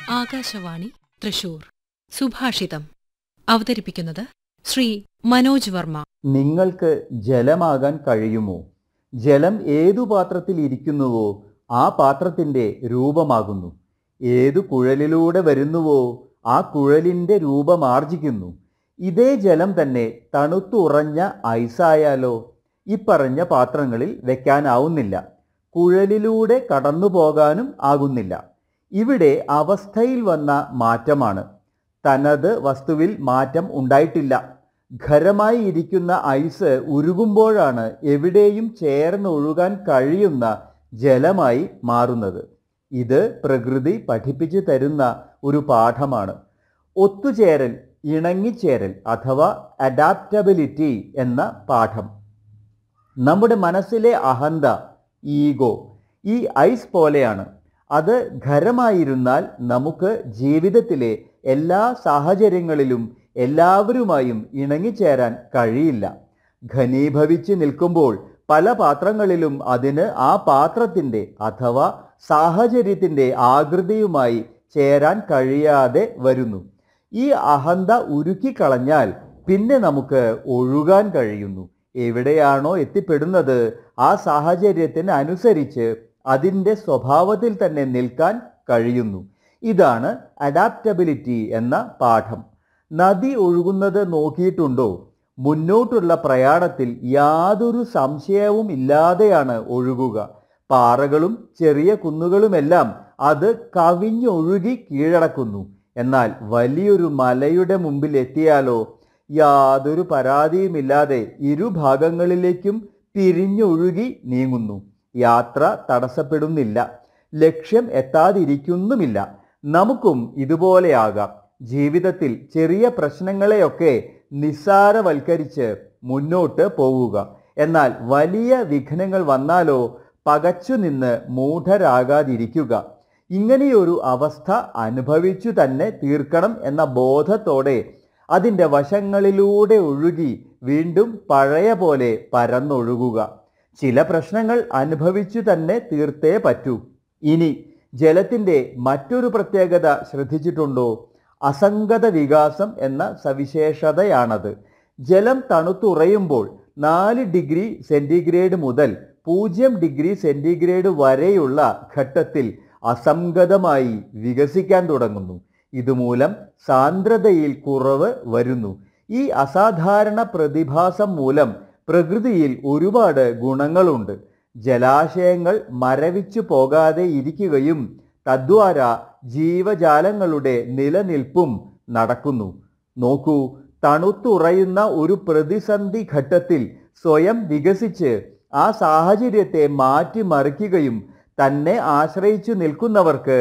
ആകാശവാണി തൃശൂർ സുഭാഷിതം അവതരിപ്പിക്കുന്നത് ശ്രീ മനോജ് വർമ്മ നിങ്ങൾക്ക് ജലമാകാൻ കഴിയുമോ ജലം ഏതു പാത്രത്തിൽ ഇരിക്കുന്നുവോ ആ പാത്രത്തിൻ്റെ രൂപമാകുന്നു ഏതു കുഴലിലൂടെ വരുന്നുവോ ആ കുഴലിൻ്റെ രൂപമാർജിക്കുന്നു ഇതേ ജലം തന്നെ തണുത്തുറഞ്ഞ ഐസായാലോ ഇപ്പറഞ്ഞ പാത്രങ്ങളിൽ വെക്കാനാവുന്നില്ല കുഴലിലൂടെ കടന്നു പോകാനും ആകുന്നില്ല ഇവിടെ അവസ്ഥയിൽ വന്ന മാറ്റമാണ് തനത് വസ്തുവിൽ മാറ്റം ഉണ്ടായിട്ടില്ല ഖരമായി ഇരിക്കുന്ന ഐസ് ഉരുകുമ്പോഴാണ് എവിടെയും ചേർന്നൊഴുകാൻ കഴിയുന്ന ജലമായി മാറുന്നത് ഇത് പ്രകൃതി പഠിപ്പിച്ചു തരുന്ന ഒരു പാഠമാണ് ഒത്തുചേരൽ ഇണങ്ങിച്ചേരൽ അഥവാ അഡാപ്റ്റബിലിറ്റി എന്ന പാഠം നമ്മുടെ മനസ്സിലെ അഹന്ത ഈഗോ ഈ ഐസ് പോലെയാണ് അത് ഖരമായിരുന്നാൽ നമുക്ക് ജീവിതത്തിലെ എല്ലാ സാഹചര്യങ്ങളിലും എല്ലാവരുമായും ഇണങ്ങിച്ചേരാൻ കഴിയില്ല ഘനീഭവിച്ച് നിൽക്കുമ്പോൾ പല പാത്രങ്ങളിലും അതിന് ആ പാത്രത്തിൻ്റെ അഥവാ സാഹചര്യത്തിൻ്റെ ആകൃതിയുമായി ചേരാൻ കഴിയാതെ വരുന്നു ഈ അഹന്ത ഉരുക്കിക്കളഞ്ഞാൽ പിന്നെ നമുക്ക് ഒഴുകാൻ കഴിയുന്നു എവിടെയാണോ എത്തിപ്പെടുന്നത് ആ സാഹചര്യത്തിന് അനുസരിച്ച് അതിൻ്റെ സ്വഭാവത്തിൽ തന്നെ നിൽക്കാൻ കഴിയുന്നു ഇതാണ് അഡാപ്റ്റബിലിറ്റി എന്ന പാഠം നദി ഒഴുകുന്നത് നോക്കിയിട്ടുണ്ടോ മുന്നോട്ടുള്ള പ്രയാണത്തിൽ യാതൊരു സംശയവും ഇല്ലാതെയാണ് ഒഴുകുക പാറകളും ചെറിയ കുന്നുകളുമെല്ലാം അത് കവിഞ്ഞൊഴുകി കീഴടക്കുന്നു എന്നാൽ വലിയൊരു മലയുടെ മുമ്പിൽ എത്തിയാലോ യാതൊരു പരാതിയുമില്ലാതെ ഇരുഭാഗങ്ങളിലേക്കും പിരിഞ്ഞൊഴുകി നീങ്ങുന്നു യാത്ര തടസ്സപ്പെടുന്നില്ല ലക്ഷ്യം എത്താതിരിക്കുന്നുമില്ല നമുക്കും ഇതുപോലെയാകാം ജീവിതത്തിൽ ചെറിയ പ്രശ്നങ്ങളെയൊക്കെ നിസ്സാരവൽക്കരിച്ച് മുന്നോട്ട് പോവുക എന്നാൽ വലിയ വിഘ്നങ്ങൾ വന്നാലോ പകച്ചു നിന്ന് മൂഢരാകാതിരിക്കുക ഇങ്ങനെയൊരു അവസ്ഥ അനുഭവിച്ചു തന്നെ തീർക്കണം എന്ന ബോധത്തോടെ അതിൻ്റെ വശങ്ങളിലൂടെ ഒഴുകി വീണ്ടും പഴയ പോലെ പരന്നൊഴുകുക ചില പ്രശ്നങ്ങൾ അനുഭവിച്ചു തന്നെ തീർത്തേ പറ്റൂ ഇനി ജലത്തിൻ്റെ മറ്റൊരു പ്രത്യേകത ശ്രദ്ധിച്ചിട്ടുണ്ടോ അസംഗത വികാസം എന്ന സവിശേഷതയാണത് ജലം തണുത്തുറയുമ്പോൾ നാല് ഡിഗ്രി സെൻറ്റിഗ്രേഡ് മുതൽ പൂജ്യം ഡിഗ്രി സെൻറ്റിഗ്രേഡ് വരെയുള്ള ഘട്ടത്തിൽ അസംഗതമായി വികസിക്കാൻ തുടങ്ങുന്നു ഇതുമൂലം സാന്ദ്രതയിൽ കുറവ് വരുന്നു ഈ അസാധാരണ പ്രതിഭാസം മൂലം പ്രകൃതിയിൽ ഒരുപാട് ഗുണങ്ങളുണ്ട് ജലാശയങ്ങൾ മരവിച്ചു പോകാതെ ഇരിക്കുകയും തദ്വാര ജീവജാലങ്ങളുടെ നിലനിൽപ്പും നടക്കുന്നു നോക്കൂ തണുത്തുറയുന്ന ഒരു പ്രതിസന്ധി ഘട്ടത്തിൽ സ്വയം വികസിച്ച് ആ സാഹചര്യത്തെ മാറ്റിമറിക്കുകയും തന്നെ ആശ്രയിച്ചു നിൽക്കുന്നവർക്ക്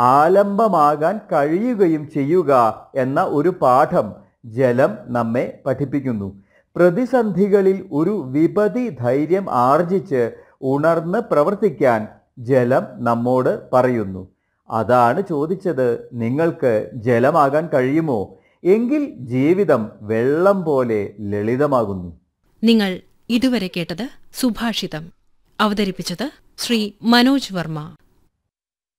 ആലംബമാകാൻ കഴിയുകയും ചെയ്യുക എന്ന ഒരു പാഠം ജലം നമ്മെ പഠിപ്പിക്കുന്നു പ്രതിസന്ധികളിൽ ഒരു വിപതി ധൈര്യം ആർജിച്ച് ഉണർന്ന് പ്രവർത്തിക്കാൻ ജലം നമ്മോട് പറയുന്നു അതാണ് ചോദിച്ചത് നിങ്ങൾക്ക് ജലമാകാൻ കഴിയുമോ എങ്കിൽ ജീവിതം വെള്ളം പോലെ ലളിതമാകുന്നു നിങ്ങൾ ഇതുവരെ കേട്ടത് സുഭാഷിതം അവതരിപ്പിച്ചത് ശ്രീ മനോജ് വർമ്മ